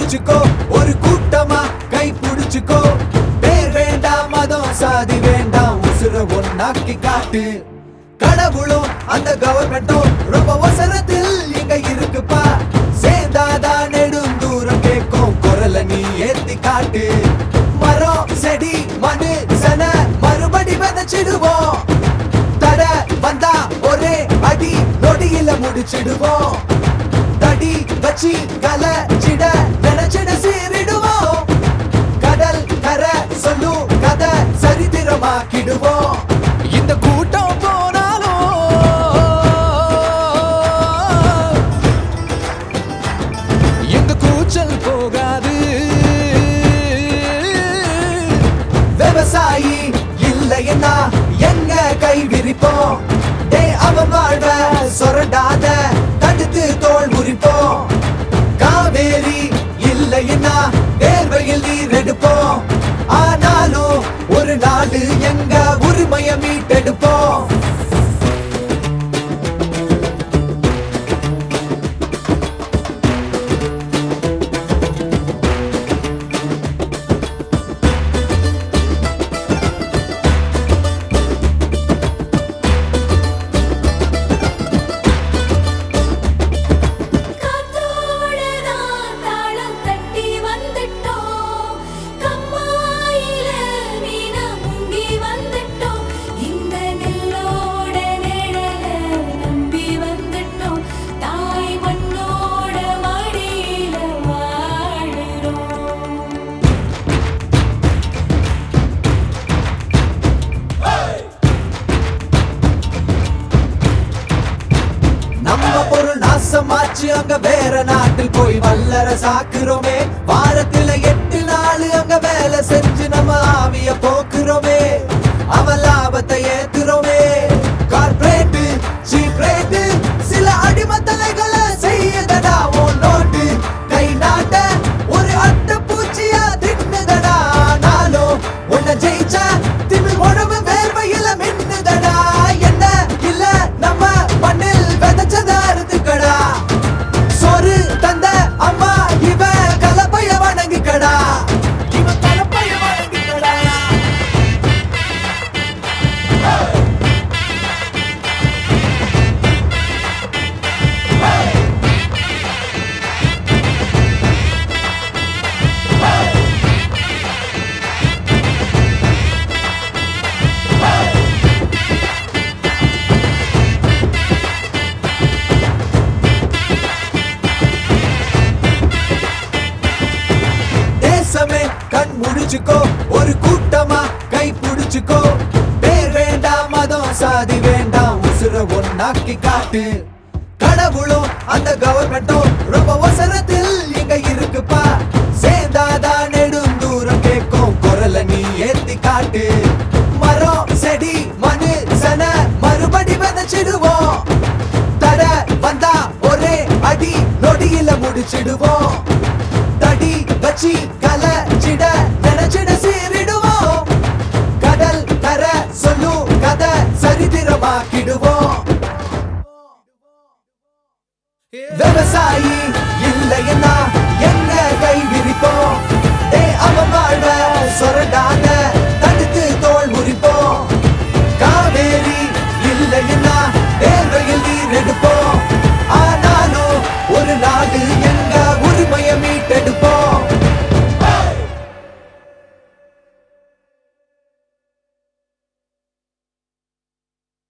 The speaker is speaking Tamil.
புடிச்சுக்கோ ஒரு கூட்டமா கை புடிச்சுக்கோ பேர் வேண்டாம் மதம் சாதி வேண்டாம் உசுர ஒன்னாக்கி காட்டு கடவுளும் அந்த கவர்மெண்ட்டும் ரொம்ப அவசரத்தில் இங்க இருக்குப்பா சேர்ந்தாதான் நெடும் தூரம் கேட்கும் குரல நீ ஏத்தி காட்டு மரம் செடி மணு சன மறுபடி விதைச்சிடுவோம் தட வந்தா ஒரே அடி நொடியில முடிச்சிடுவோம் தடி வச்சி கல சிட நினைச்சிட சீரிடுவோம் கடல் கரை சொல்லும் கதை சரித்திரமாக்கிடுவோம் இந்த கூட்டம் போனாலும் எங்க கூச்சல் போகாது விவசாயி இல்லைன்னா எங்க கை விரிப்போம் டே அவன் வாழ்வ சொரண்டாத தடுத்து தோல் முறிப்போம் காவேரி இல்லைன்னா வேர்வையில் நீர் எடுப்போம் ஆனாலும் ஒரு நாடு எங்க உரிமைய மீட்டெடுப்போம் காத்தோடதான் தாளம் தட்டி வந்துட்டோம் கம்மாயில மீன முங்கி வந்துட்டோம் இந்த நெல்லோட நிழல நம்பி வந்துட்டோம் தாய் மண்ணோட மடியில வாழுறோம் நம்ம பொருள் நாசமாச்சு அங்க வேற நாட்டில் போய் வல்லர சாக்குறோமே வாரத்துல எட்டு நாள் அங்க வேலை செஞ்சு நம்ம ஆவிய போக்குறோமே அவன் லாபத்தை ஏத்துறோமே கார்பரேட் சீப் ரேட்டு சில அடிமத்தலைகளை செய்யுதடா உன் நோட்டு கை நாட்ட ஒரு அட்டை பூச்சியா தின்னுதடா நாளும் உன்னை ஜெயிச்ச திமிழ் உணவு வேர்வையில மின்னுதடா என்ன இல்ல நம்ம மண்ணில் விதைச்சத அறுத்துக்கடா சோறு தந்த அம்மா இவ கலப்பைய வணங்கிக்கடா இவ கலப்பைய வணங்கிக்கடா தேசமே கண் முடிச்சுக்கோ ஒரு கூட்டமா கை புடிச்சுக்கோ பேர் வேண்டாம் மதம் சாதி வேண்டாம் உசுர ஒன்னாக்கி காட்டு கடவுளும் அந்த கவர்மெண்ட்டும் ரொம்ப அவசரத்தில் இங்க இருக்குப்பா சேர்ந்தாதான் நெடும் தூரம் கேட்கும் குரல நீ ஏத்தி காட்டு மரம் செடி மணு சன மறுபடி விதைச்சிடுவோம் தட வந்தா ஒரே அடி நொடியில முடிச்சிடுவோம் தடி வச்சி கல சிட நினைச்சிட சீரிடுவோம் கடல் கரை சொல்லும் கதை சரித்திரமாக்கிடுவோம் விவசாயி